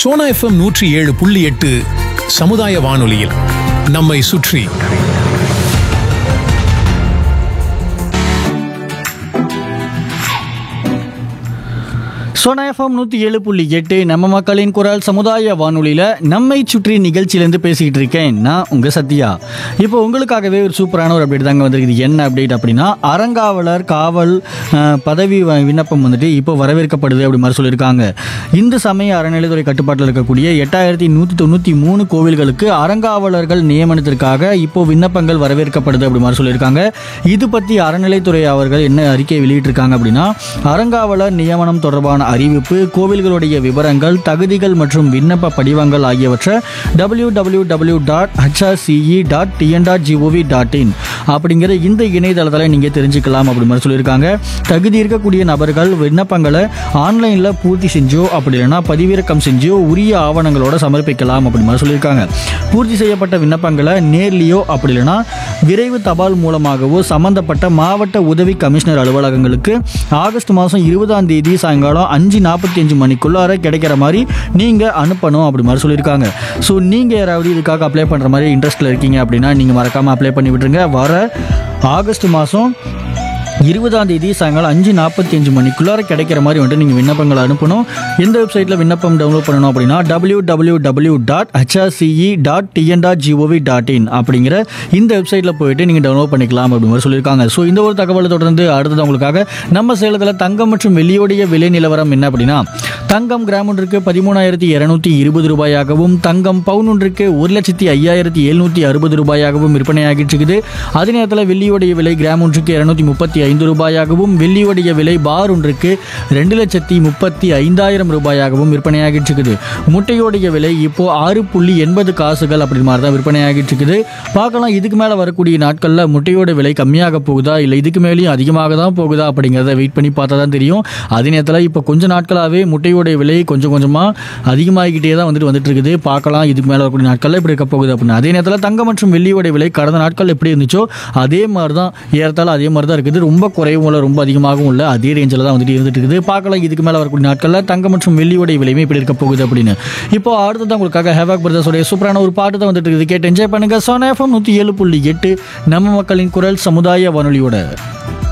Sona FM நூற்றி ஏழு புள்ளி எட்டு சமுதாய வானொலியில் நம்மை சுற்றி சோனா எஃப்எம் நூற்றி ஏழு புள்ளி எட்டு நம்ம மக்களின் குரல் சமுதாய வானொலியில் நம்மை சுற்றி நிகழ்ச்சியிலேருந்து பேசிக்கிட்டு இருக்கேன் நான் உங்கள் சத்யா இப்போ உங்களுக்காகவே ஒரு சூப்பரான ஒரு அப்டேட் தாங்க வந்திருக்குது என்ன அப்டேட் அப்படின்னா அறங்காவலர் காவல் அஹ், பதவி வ- விண்ணப்பம் வந்துட்டு இப்போ வரவேற்கப்படுது அப்படி மாதிரி சொல்லியிருக்காங்க இந்து சமய அறநிலைத்துறை கட்டுப்பாட்டில் இருக்கக்கூடிய எட்டாயிரத்தி நூற்றி தொண்ணூற்றி மூணு கோவில்களுக்கு அறங்காவலர்கள் நியமனத்திற்காக இப்போ விண்ணப்பங்கள் வரவேற்கப்படுது அப்படி மாதிரி சொல்லியிருக்காங்க இது பற்றி அறநிலைத்துறை அவர்கள் என்ன அறிக்கை வெளியிட்டிருக்காங்க அப்படின்னா அறங்காவலர் நியமனம் தொடர்பான அறிவிப்பு கோவில்களுடைய விவரங்கள் தகுதிகள் மற்றும் விண்ணப்ப படிவங்கள் ஆகியவற்றை W W W dot HRCE dot TN dot GOV dot in அப்படிங்கிற இந்த இணையதளத்தில் நீங்கள் தெரிஞ்சுக்கலாம் அப்படி மாதிரி சொல்லியிருக்காங்க தகுதி இருக்கக்கூடிய நபர்கள் விண்ணப்பங்களை ஆன்லைனில் பூர்த்தி செஞ்சோ அப்படி இல்லைன்னா பதிவிறக்கம் செஞ்சோ உரிய ஆவணங்களோட சமர்ப்பிக்கலாம் அப்படி மாதிரி சொல்லியிருக்காங்க பூர்த்தி செய்யப்பட்ட விண்ணப்பங்களை நேர்லேயோ அப்படி இல்லைன்னா விரைவு தபால் மூலமாகவோ சம்பந்தப்பட்ட மாவட்ட உதவி கமிஷனர் அலுவலகங்களுக்கு ஆகஸ்ட் மாதம் இருபதாம் தேதி சாயங்காலம் அஞ்சு நாற்பத்தி அஞ்சு மணிக்குள்ளார கிடைக்கிற மாதிரி நீங்கள் அனுப்பணும் அப்படி மாதிரி சொல்லியிருக்காங்க ஸோ நீங்கள் யாராவது இதுக்காக அப்ளை பண்ணுற மாதிரி இன்ட்ரெஸ்ட்டில் இருக்கீங்க அப்படின்னா நீங்கள் மறக்காமல் அப்ளை பண்ணி விட்டுருங்க வர ஆகஸ்ட் மாதம் இருபதாம் தேதி சாயங்காலம் அஞ்சு நாற்பத்தி அஞ்சு மணிக்குள்ளார கிடைக்கிற மாதிரி வந்துட்டு நீங்கள் விண்ணப்பங்களை அனுப்பணும் எந்த வெப்சைட்டில் விண்ணப்பம் டவுன்லோட் பண்ணணும் அப்படின்னா W W W dot HRCE dot TN dot GOV dot in அப்படிங்கிற இந்த வெப்சைட்டில் போயிட்டு நீங்கள் டவுன்லோட் பண்ணிக்கலாம் அப்படி மாதிரி சொல்லியிருக்காங்க ஸோ இந்த ஒரு தகவலை தொடர்ந்து அடுத்தது உங்களுக்காக நம்ம சேலத்தில் தங்கம் மற்றும் வெள்ளியோடைய விலை நிலவரம் என்ன அப்படின்னா தங்கம் கிராம் ஒன்றுக்கு பதிமூணாயிரத்தி இரநூத்தி இருபது ரூபாயாகவும் தங்கம் பவுன் ஒன்றுக்கு ஒரு லட்சத்தி ஐயாயிரத்தி எழுநூற்றி அறுபது ரூபாயாகவும் விற்பனையாகிட்டு இருக்குது அதே நேரத்தில் வெள்ளியோடைய விலை கிராம் ஒன்றுக்கு இரநூத்தி முப்பத்தி ஐந்து ரூபாயாகவும் வெள்ளியோடைய விலை பார் ஒன்றுக்கு ரெண்டு லட்சத்தி முப்பத்தி ஐந்தாயிரம் ரூபாயாகவும் விற்பனையாகிட்டு இருக்குது முட்டையோடைய விலை இப்போ ஆறு புள்ளி எண்பது காசுகள் அப்படி மாதிரி தான் விற்பனையாகிட்டு இருக்குது பார்க்கலாம் இதுக்கு மேலே வரக்கூடிய நாட்களில் முட்டையோட விலை கம்மியாக போகுதா இல்லை இதுக்கு மேலேயும் அதிகமாக தான் போகுதா அப்படிங்கிறத வெயிட் பண்ணி பார்த்தா தான் தெரியும் அதே நேரத்தில் இப்போ கொஞ்ச நாட்களாகவே முட்டையோடைய விலை கொஞ்சம் கொஞ்சமாக அதிகமாகிக்கிட்டே தான் வந்துட்டு வந்துட்டு இருக்குது பார்க்கலாம் இதுக்கு மேலே வரக்கூடிய நாட்களில் எப்படி இருக்க போகுது அப்படின்னு அதே நேரத்தில் தங்கம் மற்றும் வெள்ளியோடைய விலை கடந்த நாட்கள் எப்படி இருந்துச்சோ அதே மாதிரி தான் ஏறத்தாழ அதே மாதிரி தான் இருக்குது ரொம்ப குறைவும் இல்லை ரொம்ப அதிகமாகவும் இல்லை அதே ரேஞ்சில் தான் வந்துட்டு இருந்துட்டு இருக்குது பார்க்கலாம் இதுக்கு மேலே வரக்கூடிய நாட்களில் தங்கம் மற்றும் வெள்ளியோடைய விலையுமே இப்படி இருக்க போகுது அப்படின்னு இப்போ அடுத்தது உங்களுக்காக ஹேவாக் பிரதர்ஸோடைய சூப்பரான ஒரு பாட்டு தான் வந்துட்டு இருக்குது கேட்டு என்ஜாய் பண்ணுங்க சோனா எஃப்எம் நூற்றி ஏழு புள்ளி எட்டு நம்ம மக்களின் குரல் சமுதாய வானொலியோட